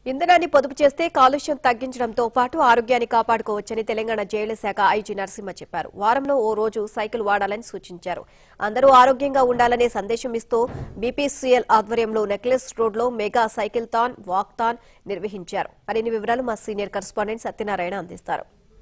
ఇంధనాన్ని పొదుపు చేస్తే కాలుష్యం తగ్గించడంతో పాటు ఆరోగ్యాన్ని కాపాడుకోవచ్చని తెలంగాణ జైళ్ల శాఖ ఐజీ నరసింహ చెప్పారు వారంలో ఓ రోజు సైకిల్ వాడాలని సూచించారు అందరూ ఆరోగ్యంగా ఉండాలనే సందేశం ఇస్తూ బీపీసీఎల్ ఆధ్వర్యంలో నెక్లెస్ రోడ్లో మెగా సైకిల్ తాన్ వాక్ తాన్ నిర్వహించారు మరిన్ని వివరాలు మా సీనియర్ కరెస్పాండెంట్ సత్యనారాయణ అందిస్తారు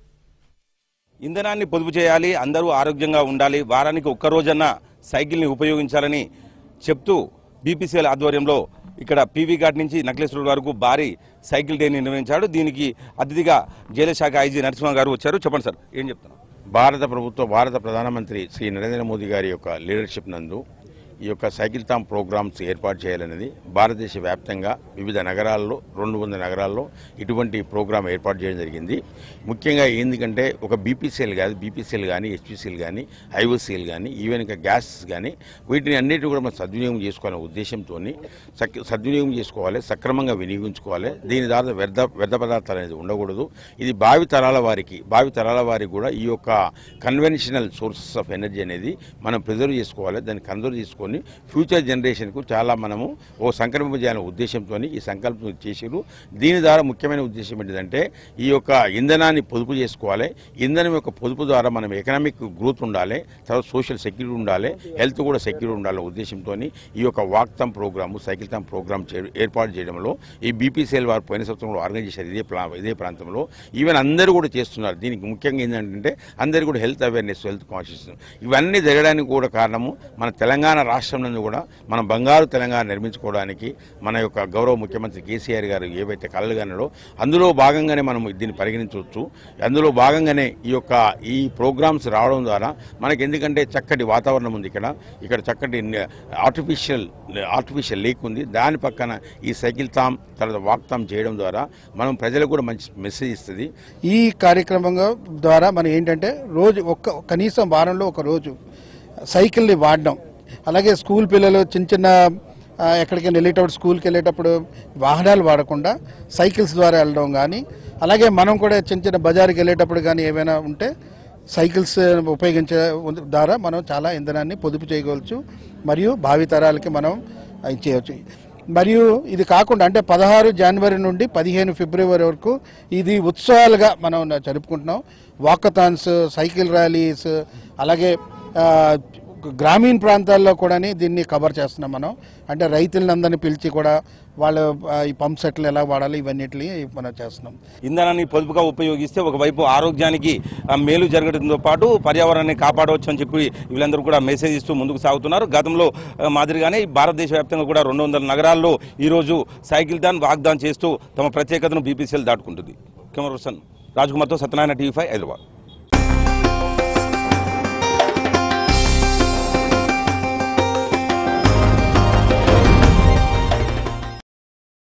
ఇంధనాన్ని పొదుపు చేయాలి అందరూ ఆరోగ్యంగా ఉండాలి వారానికి ఒక్క రోజన్నా సైకిల్ని ఉపయోగించాలని చెప్తూ బీపీసీఎల్ ఆధ్వర్యంలో ఇక్కడ పీవీ ఘాట్ నుంచి నక్లెస్ రోడ్ వరకు భారీ సైకిల్ డేని నిర్వహించాడు దీనికి అతిథిగా జైలు శాఖ ఐజీ నరసింహ గారు వచ్చారు చెప్పండి సార్ ఏం చెప్తున్నారు భారత ప్రభుత్వ భారత ప్రధానమంత్రి శ్రీ నరేంద్ర మోదీ గారి యొక్క లీడర్షిప్ నందు ఈ యొక్క సైకిల్ తామ్ ప్రోగ్రామ్స్ ఏర్పాటు చేయాలనేది భారతదేశ వ్యాప్తంగా వివిధ నగరాల్లో రెండు వందల నగరాల్లో ఇటువంటి ప్రోగ్రాం ఏర్పాటు చేయడం జరిగింది ముఖ్యంగా ఎందుకంటే ఒక బీపీసీఎల్ కాదు బీపీసీఎల్ కానీ హెచ్పీసీఎల్ కానీ ఐఓసీఎల్ కానీ ఈవెన్ ఇంకా గ్యాస్ కానీ వీటిని అన్నిటి కూడా మనం సద్వినియోగం చేసుకోవాలనే ఉద్దేశంతో సద్వినియోగం చేసుకోవాలి సక్రమంగా వినియోగించుకోవాలి దీని ద్వారా వ్యర్థ వ్యర్థ పదార్థాలు అనేది ఉండకూడదు ఇది భావి తరాల వారికి భావి తరాల వారికి కూడా ఈ యొక్క కన్వెన్షనల్ సోర్సెస్ ఆఫ్ ఎనర్జీ అనేది మనం ప్రిజర్వ్ చేసుకోవాలి దాన్ని కన్జర్వ్ చేసుకొని ఫ్యూచర్ జనరేషన్కు చాలా మనము ఓ సంకల్పం చేయాలనే ఉద్దేశంతో ఈ సంకల్పం చేసారు దీని ద్వారా ముఖ్యమైన ఉద్దేశం ఏంటిదంటే ఈ యొక్క ఇంధనాన్ని పొదుపు చేసుకోవాలి ఇంధనం యొక్క పొదుపు ద్వారా మనం ఎకనామిక్ గ్రోత్ ఉండాలి తర్వాత సోషల్ సెక్యూరిటీ ఉండాలి హెల్త్ కూడా సెక్యూరిటీ ఉండాలనే ఉద్దేశంతో ఈ యొక్క వాక్తమ్ ప్రోగ్రాము సైకిల్ తమ్ ప్రోగ్రామ్ చే- ఏర్పాటు చేయడంలో ఈ బీపీసీఎల్ వారు పోయిన సంవత్సరంలో ఆర్గనైజ్ చేశారు ఇదే ప్లా ఇదే ప్రాంతంలో ఈవెన్ అందరూ కూడా చేస్తున్నారు దీనికి ముఖ్యంగా ఏంటంటే అందరూ కూడా హెల్త్ అవేర్నెస్ హెల్త్ కాన్షియస్ ఇవన్నీ జరగడానికి కూడా కారణము మన తెలంగాణ రాష్ట్రం నుండి కూడా మనం బంగారు తెలంగాణ నిర్మించుకోవడానికి మన యొక్క గౌరవ ముఖ్యమంత్రి కేసీఆర్ గారు ఏవైతే కలలు కన్నాడో అందులో భాగంగానే మనం దీన్ని పరిగణించవచ్చు అందులో భాగంగానే ఈ యొక్క ఈ ప్రోగ్రామ్స్ రావడం ద్వారా మనకి ఎందుకంటే చక్కటి వాతావరణం ఉంది ఇక్కడ ఇక్కడ చక్కటి ఆర్టిఫిషియల్ ఆర్టిఫిషియల్ లేక్ ఉంది దాని పక్కన ఈ సైకిల్ తామ్ తర్వాత వాక్ తామ్ చేయడం ద్వారా మనం ప్రజలకు కూడా మంచి మెసేజ్ ఇస్తుంది ఈ కార్యక్రమంగా ద్వారా మనం ఏంటంటే రోజు ఒక్క కనీసం వారంలో ఒక రోజు సైకిల్ని వాడడం అలాగే స్కూల్ పిల్లలు చిన్న చిన్న ఆ, ఎక్కడికైనా వెళ్ళేటప్పుడు స్కూల్కి వెళ్ళేటప్పుడు వాహనాలు వాడకుండా సైకిల్స్ ద్వారా వెళ్ళడం కానీ అలాగే మనం కూడా చిన్న చిన్న బజార్కి వెళ్ళేటప్పుడు కానీ ఏమైనా ఉంటే సైకిల్స్ ఉపయోగించే ద్వారా మనం చాలా ఇంధనాన్ని పొదుపు చేయవచ్చు మరియు భావి తరాలకి మనం అది చేయవచ్చు మరియు ఇది కాకుండా అంటే పదహారు జనవరి నుండి పదిహేను ఫిబ్రవరి వరకు ఇది ఉత్సవాలుగా మనం జరుపుకుంటున్నాం వాకథాన్స్ సైకిల్ ర్యాలీస్ అలాగే ఆ, గ్రామీణ ప్రాంతాల్లో కూడా దీన్ని కవర్ చేస్తున్నాం మనం అంటే రైతులందరినీ పిలిచి కూడా వాళ్ళ ఆ, ఈ పంప్ సెట్లు ఎలా వాడాలి ఇవన్నిటిని మనం చేస్తున్నాం ఇంధనాన్ని పొదుపుగా ఉపయోగిస్తే ఒకవైపు ఆరోగ్యానికి ఆ, మేలు జరగడంతో పాటు పర్యావరణాన్ని కాపాడవచ్చు అని చెప్పి వీళ్ళందరూ కూడా మెసేజ్ ఇస్తూ ముందుకు సాగుతున్నారు గతంలో ఆ, మాదిరిగానే ఈ భారతదేశ వ్యాప్తంగా కూడా రెండు వందల నగరాల్లో ఈరోజు సైకిల్ దాన్ వాగ్దాన్ చేస్తూ తమ ప్రత్యేకతను బీపీసీఎల్ దాటుకుంటుంది కెమెరా పర్సన్ రాజ్కుమార్తో సత్యనారాయణ టీవీ ఫైవ్ హైదరాబాద్